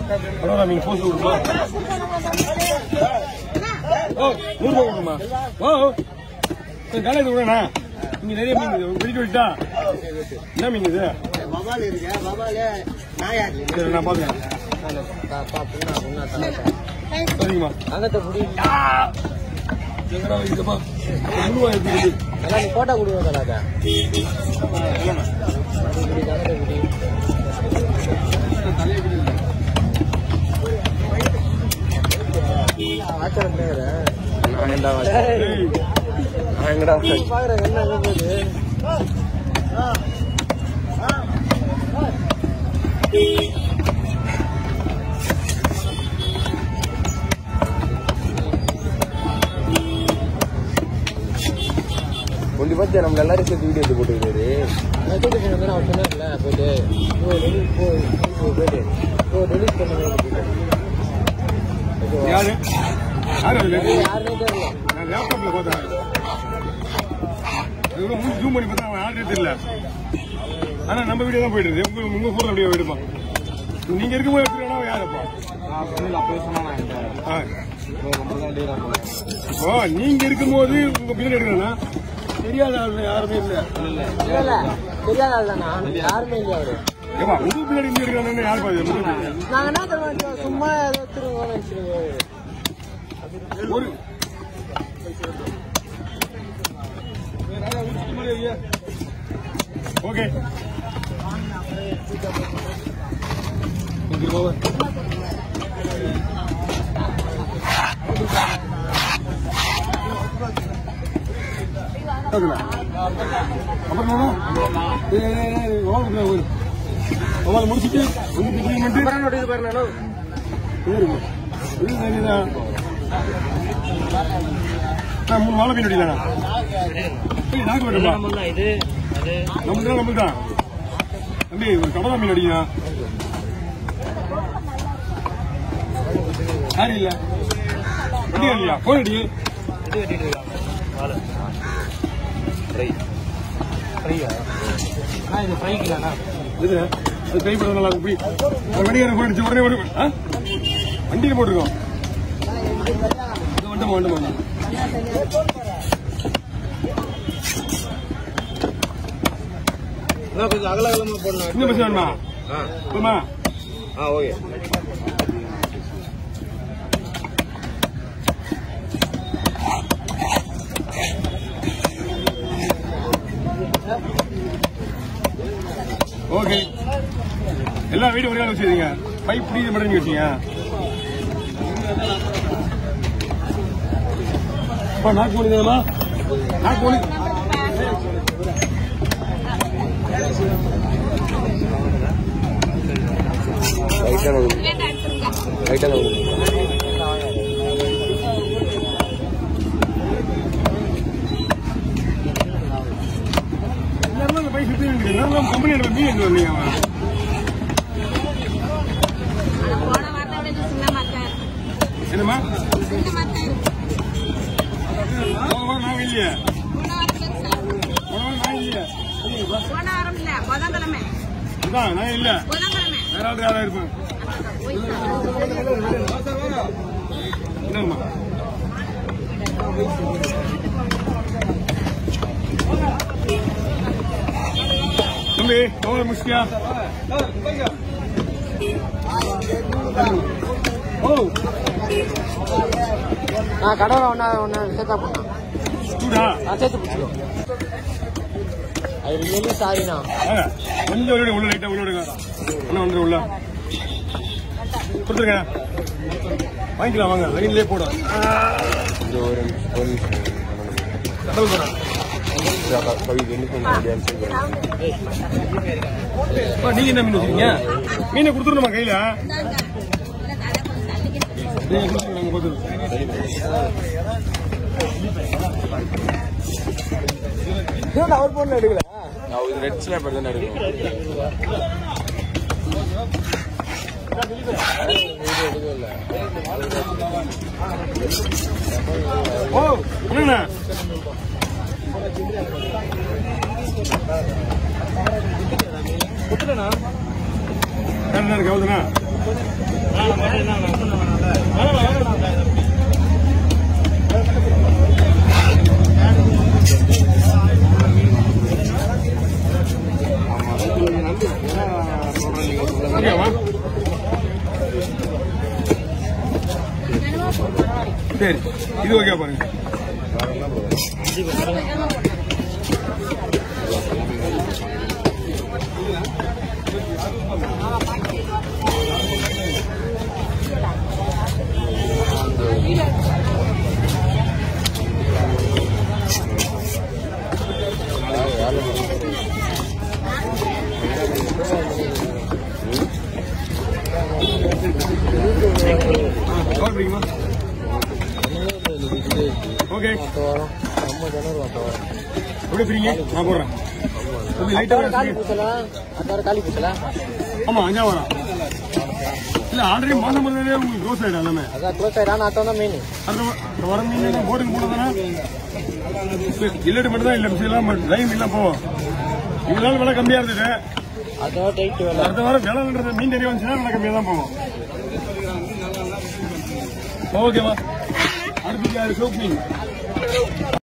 பரவாயில்ல நீங்க போஸ்ட் கொடுமா ஓ நூறு ரூபாய் கொடுமா ஓ காலேஜ் விடணா இங்க நிறைய மீன் இருக்குது வெடிக்க விட்டா என்ன மீன் இது வவால் இருக்கு வவால் நாயாடு சரி நான் பாத்துக்கிறேன் சரிங்கம்மா அங்கத்தை புடி எங்கடா வைக்கப்பா முழுவா இருக்குது எல்லாம் நீ போட்டோ கொடுங்க தலாக்கா ஆச்சரம் பேரு ஏய், பாக்குறேன் என்ன போகுது கொஞ்சம் பார்த்து நம்ம எல்லாரும் சேர்த்து வீடியோ எடுத்து போட்டுக்கிறாரு மெசேஜ் பண்ணி அவர் சொன்னார்ல போயிட்டு போ டெலிட் போ போ, போயிட்டு போ டெலிட் பண்ணுங்க யாரு யாரு அது யாருமே தெரியல நான் லேப்டாப்ல பார்த்தேன் அது கூட மூணு ஜூம் பண்ணி பார்த்தா அவன் ஆர்டர் தெரியல ஆனா நம்ம வீடியோ தான் போயிட்டு இருக்கு உங்க உங்க போன் அப்படியே எடுப்பான் நீங்க இருக்கும்போது எடுத்துக்கணும் அவன் யாருப்பா ஆ. இப்போ நீங்க இருக்கும்போது உங்க பின்னாடி எடுக்கணும்னா தெரியாத ஆள் யாருமே இல்ல இல்ல இல்ல தெரியாத ஆள் தானா யாருமே இல்லையா அவரு ஏப்பா உங்க பின்னாடி இருந்து எடுக்கணும்னு யார் பாது நாங்க என்ன தருவோம் சும்மா ஏதோ திருவோம் வச்சிருக்கோம் ஒரு ஓகே அப்புறம் முடிச்சுட்டு வந்து பிக்னிக் பண்ணிட்டு ஏறுங்க. இது சரிதான். ஆ, மூணு வாழை மீன் அடிக்கலாண்ணா. ஏய், நாக்கு வேணுமா? நம்மளுக்கு தான், நம்மளுக்கு தான். தம்பி, ஒரு கடலா மீன் அடிங்க. யாரு இல்ல? அடி இல்லையா? போன் அடி. இது ஃப்ரைக்குலாண்ணா இது, அது கை படம் நல்லா இருக்கு. போய், ஒரு வண்டிக்காரன் போன் அடிச்சு உடனே ஓடி- ஆ? வண்டியில போட்டிருக்கோம் இது வந்துமா வந்துமா கொஞ்சம் அகல அகலமா போடணும் இன்னும் பஸ் வேணுமா போமா ஆ ஓகே ஓகே எல்லா வீடும் ஒரே அளவு வச்சுருங்க பைப் பிடிக்க மட்டும் வச்சீங்க அப்பா நாக்கு முடியுதுமா நாக்கு முடி ரைட்டான ரைட்டான எல்லாரும் அந்த பைப் சுற்றி எல்லாம் கம்பெனி எடுத்து மீன் எடுத்து வந்தீங்க அவன் போன வாரத்தோட இது சின்ன மத்த என்னம்மா சின்ன மத்த போன வாரம் நாங்க இல்லையே போன வாரத்துல சார். போன வாரம் நான் இல்லையே சரிங்கப்பா. போன வாரம் இல்ல புதன்கிழமை இதான் நான் இல்லை புதன்கிழமை வேற ஆள் யாரா இருப்பேன் போய் சார். என்னம்மா தம்பி எவ்வளவு முக்கியா ஓ நான் கடவுளை ஒன்னா ஒன்னா சேர்த்தா பண்ணேன் சூடா நான் சேர்த்து பிடிச்சிக்கோ அது ரியலி சாரிண்ணா வாங்க கொஞ்சம் உள்ள உள்ள லைட்டா உள்ள விடுங்க அண்ணா வந்து உள்ள கொடுத்துருங்க வாங்கிக்கலாம் வாங்க லைன்லயே போடும் கொஞ்சம் ஒரு ஒரு நிமிஷம் கடவுள் போறேன் கவி என்ன சொன்ன நீங்க என்ன மீன் வச்சிருக்கீங்க மீனை கொடுத்துருணுமா கையில இந்தாங்க. இல்ல, தலை கொஞ்சம் தள்ளிக்கிட்டு நீங்க கொடுத்துருங்க நாங்க பார்த்துருவோம் அவர் பொண்ணு எடுக்கல நான் இது ரெட் ஸ்லாப் தான் எடுக்கணும் ஓ என்னண்ணா குத்துட்டேண்ணா என்ன இருக்கு அவ்வளோதானா ஓகேவா சரி இது ஓகே பாருங்க கவர் பிடிக்குமா ஓகே அப்போ வரும் நம்ம ஜனவரி அப்போ வரும் எப்படி பிரிங்க நான் போடுறேன் கொஞ்சம் லைட்டா காலி பூசலாம் அத்தார காலி பூசலாம் ஆமா அஞ்சா வரா இல்ல ஆல்ரெடி மாசம் முதலே உங்களுக்கு க்ளோஸ் ஆயிடும் எல்லாமே அதான் க்ளோஸ் ஆயிடான்னு அத்தான் தான் மெயின் அடுத்த வ- இந்த வர மீன் போட்டுக்கு போனதுனா இல்லட்டு மட்டும் தான் இல்ல மிஸ் எல்லாம் லைன் இல்ல போவோம் இதனால விலை கம்மியா இருந்தது அதோ டைட் வேலை அடுத்த வாரம் விலைன்றது மீன் தெரிய வந்துச்சுன்னா விலை கம்மியா தான் போகும் ஓகேவா அடுத்து சோப் மீன்